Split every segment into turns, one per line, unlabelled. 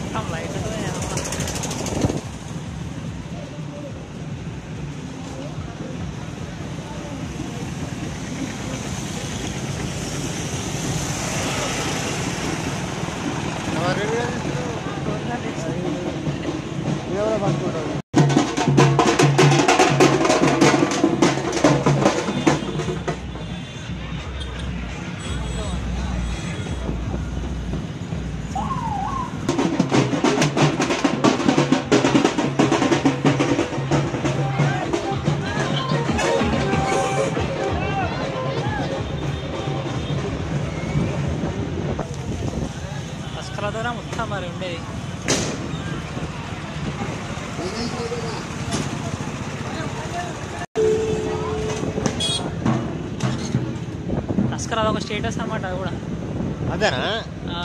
మొత్తం లైట్
ఎవరో పట్టుకుంటారు
అస్కల ద్వారా మొత్తం మరి ఉండేది అస్కర్ అదొక స్టేటస్ అన్నమాట అది కూడా
అదేనా
ఆ,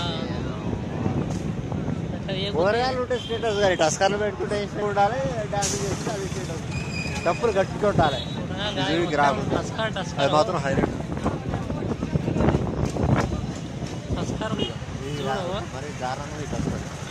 అట్లా ఏ
కూరగాయలు ఉంటే స్టేటస్ కానీ టస్కర్లు పెట్టుకుంటే ఇష్టం ఉండాలి డాన్స్ చేస్తే అది స్టేటస్ డప్పులు గట్టిగా ఉండాలి
కూరగాయలు కాదు,
జీవికి రాదు.
మొత్తం టస్కర్
అది
టస్కర్
మాత్రం హైలైట్
టస్కర్ చూడు
మరి దారుణంగా ఈ టస్కర్